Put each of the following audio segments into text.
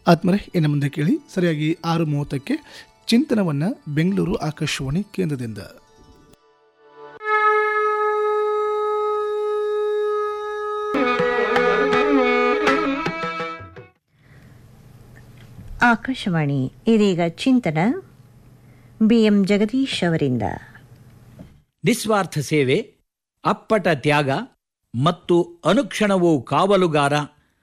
ಆತ್ಮರೆ ಇನ್ನು ಮುಂದೆ ಕೇಳಿ ಸರಿಯಾಗಿ ಆರು ಮೂವತ್ತಕ್ಕೆ ಚಿಂತನವನ್ನು ಬೆಂಗಳೂರು ಆಕಾಶವಾಣಿ ಕೇಂದ್ರದಿಂದ ಆಕಾಶವಾಣಿ ಇದೀಗ ಚಿಂತನ ಬಿ ಎಂ ಜಗದೀಶ್ ಅವರಿಂದ ನಿಸ್ವಾರ್ಥ ಸೇವೆ ಅಪ್ಪಟ ತ್ಯಾಗ ಮತ್ತು ಅನುಕ್ಷಣವೂ ಕಾವಲುಗಾರ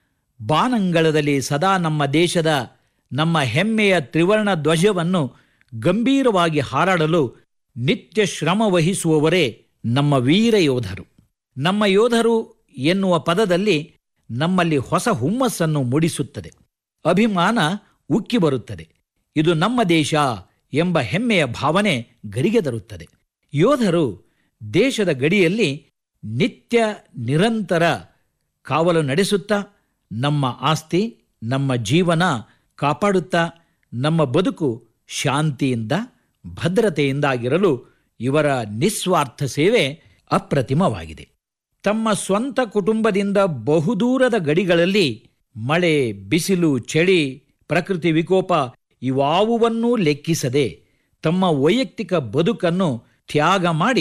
ಬಾನಂಗಳದಲ್ಲಿ ಸದಾ ನಮ್ಮ ದೇಶದ ನಮ್ಮ ಹೆಮ್ಮೆಯ ತ್ರಿವರ್ಣ ಧ್ವಜವನ್ನು ಗಂಭೀರವಾಗಿ ಹಾರಾಡಲು ನಿತ್ಯ ಶ್ರಮ ವಹಿಸುವವರೇ ನಮ್ಮ ವೀರ ಯೋಧರು ನಮ್ಮ ಯೋಧರು ಎನ್ನುವ ಪದದಲ್ಲಿ ನಮ್ಮಲ್ಲಿ ಹೊಸ ಹುಮ್ಮಸ್ಸನ್ನು ಮೂಡಿಸುತ್ತದೆ ಅಭಿಮಾನ ಉಕ್ಕಿ ಬರುತ್ತದೆ ಇದು ನಮ್ಮ ದೇಶ ಎಂಬ ಹೆಮ್ಮೆಯ ಭಾವನೆ ಗರಿಗೆ ತರುತ್ತದೆ ಯೋಧರು ದೇಶದ ಗಡಿಯಲ್ಲಿ ನಿತ್ಯ ನಿರಂತರ ಕಾವಲು ನಡೆಸುತ್ತಾ ನಮ್ಮ ಆಸ್ತಿ ನಮ್ಮ ಜೀವನ ಕಾಪಾಡುತ್ತಾ ನಮ್ಮ ಬದುಕು ಶಾಂತಿಯಿಂದ ಭದ್ರತೆಯಿಂದಾಗಿರಲು ಇವರ ನಿಸ್ವಾರ್ಥ ಸೇವೆ ಅಪ್ರತಿಮವಾಗಿದೆ ತಮ್ಮ ಸ್ವಂತ ಕುಟುಂಬದಿಂದ ಬಹುದೂರದ ಗಡಿಗಳಲ್ಲಿ ಮಳೆ ಬಿಸಿಲು ಚಳಿ ಪ್ರಕೃತಿ ವಿಕೋಪ ಇವಾವುವನ್ನೂ ಲೆಕ್ಕಿಸದೆ ತಮ್ಮ ವೈಯಕ್ತಿಕ ಬದುಕನ್ನು ತ್ಯಾಗ ಮಾಡಿ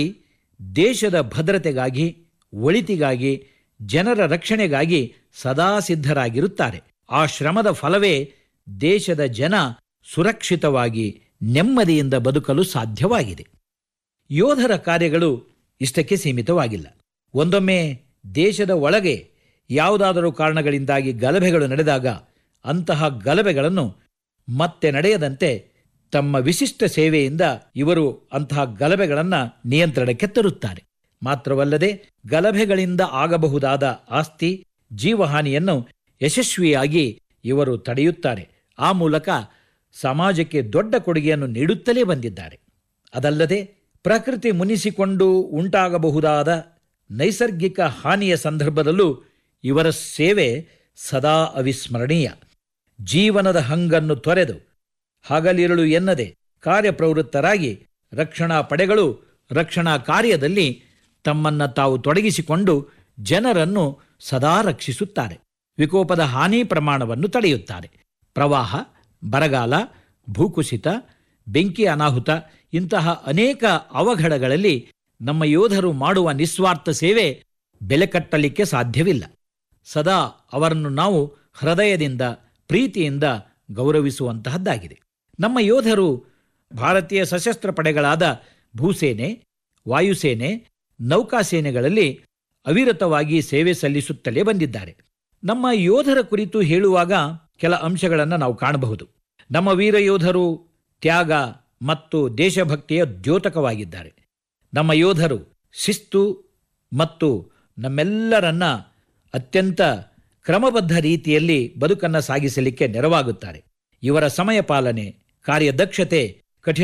ದೇಶದ ಭದ್ರತೆಗಾಗಿ ಒಳಿತಿಗಾಗಿ ಜನರ ರಕ್ಷಣೆಗಾಗಿ ಸದಾ ಸಿದ್ಧರಾಗಿರುತ್ತಾರೆ ಆ ಶ್ರಮದ ಫಲವೇ ದೇಶದ ಜನ ಸುರಕ್ಷಿತವಾಗಿ ನೆಮ್ಮದಿಯಿಂದ ಬದುಕಲು ಸಾಧ್ಯವಾಗಿದೆ ಯೋಧರ ಕಾರ್ಯಗಳು ಇಷ್ಟಕ್ಕೆ ಸೀಮಿತವಾಗಿಲ್ಲ ಒಂದೊಮ್ಮೆ ದೇಶದ ಒಳಗೆ ಯಾವುದಾದರೂ ಕಾರಣಗಳಿಂದಾಗಿ ಗಲಭೆಗಳು ನಡೆದಾಗ ಅಂತಹ ಗಲಭೆಗಳನ್ನು ಮತ್ತೆ ನಡೆಯದಂತೆ ತಮ್ಮ ವಿಶಿಷ್ಟ ಸೇವೆಯಿಂದ ಇವರು ಅಂತಹ ಗಲಭೆಗಳನ್ನು ನಿಯಂತ್ರಣಕ್ಕೆ ತರುತ್ತಾರೆ ಮಾತ್ರವಲ್ಲದೆ ಗಲಭೆಗಳಿಂದ ಆಗಬಹುದಾದ ಆಸ್ತಿ ಜೀವಹಾನಿಯನ್ನು ಯಶಸ್ವಿಯಾಗಿ ಇವರು ತಡೆಯುತ್ತಾರೆ ಆ ಮೂಲಕ ಸಮಾಜಕ್ಕೆ ದೊಡ್ಡ ಕೊಡುಗೆಯನ್ನು ನೀಡುತ್ತಲೇ ಬಂದಿದ್ದಾರೆ ಅದಲ್ಲದೆ ಪ್ರಕೃತಿ ಮುನಿಸಿಕೊಂಡು ಉಂಟಾಗಬಹುದಾದ ನೈಸರ್ಗಿಕ ಹಾನಿಯ ಸಂದರ್ಭದಲ್ಲೂ ಇವರ ಸೇವೆ ಸದಾ ಅವಿಸ್ಮರಣೀಯ ಜೀವನದ ಹಂಗನ್ನು ತೊರೆದು ಹಗಲಿರುಳು ಎನ್ನದೆ ಕಾರ್ಯಪ್ರವೃತ್ತರಾಗಿ ರಕ್ಷಣಾ ಪಡೆಗಳು ರಕ್ಷಣಾ ಕಾರ್ಯದಲ್ಲಿ ತಮ್ಮನ್ನ ತಾವು ತೊಡಗಿಸಿಕೊಂಡು ಜನರನ್ನು ಸದಾ ರಕ್ಷಿಸುತ್ತಾರೆ ವಿಕೋಪದ ಹಾನಿ ಪ್ರಮಾಣವನ್ನು ತಡೆಯುತ್ತಾರೆ ಪ್ರವಾಹ ಬರಗಾಲ ಭೂಕುಸಿತ ಬೆಂಕಿ ಅನಾಹುತ ಇಂತಹ ಅನೇಕ ಅವಘಡಗಳಲ್ಲಿ ನಮ್ಮ ಯೋಧರು ಮಾಡುವ ನಿಸ್ವಾರ್ಥ ಸೇವೆ ಬೆಲೆ ಕಟ್ಟಲಿಕ್ಕೆ ಸಾಧ್ಯವಿಲ್ಲ ಸದಾ ಅವರನ್ನು ನಾವು ಹೃದಯದಿಂದ ಪ್ರೀತಿಯಿಂದ ಗೌರವಿಸುವಂತಹದ್ದಾಗಿದೆ ನಮ್ಮ ಯೋಧರು ಭಾರತೀಯ ಸಶಸ್ತ್ರ ಪಡೆಗಳಾದ ಭೂಸೇನೆ ವಾಯುಸೇನೆ ನೌಕಾಸೇನೆಗಳಲ್ಲಿ ಅವಿರತವಾಗಿ ಸೇವೆ ಸಲ್ಲಿಸುತ್ತಲೇ ಬಂದಿದ್ದಾರೆ ನಮ್ಮ ಯೋಧರ ಕುರಿತು ಹೇಳುವಾಗ ಕೆಲ ಅಂಶಗಳನ್ನು ನಾವು ಕಾಣಬಹುದು ನಮ್ಮ ವೀರ ಯೋಧರು ತ್ಯಾಗ ಮತ್ತು ದೇಶಭಕ್ತಿಯ ದ್ಯೋತಕವಾಗಿದ್ದಾರೆ ನಮ್ಮ ಯೋಧರು ಶಿಸ್ತು ಮತ್ತು ನಮ್ಮೆಲ್ಲರನ್ನ ಅತ್ಯಂತ ಕ್ರಮಬದ್ಧ ರೀತಿಯಲ್ಲಿ ಬದುಕನ್ನು ಸಾಗಿಸಲಿಕ್ಕೆ ನೆರವಾಗುತ್ತಾರೆ ಇವರ ಸಮಯ ಪಾಲನೆ ಕಾರ್ಯದಕ್ಷತೆ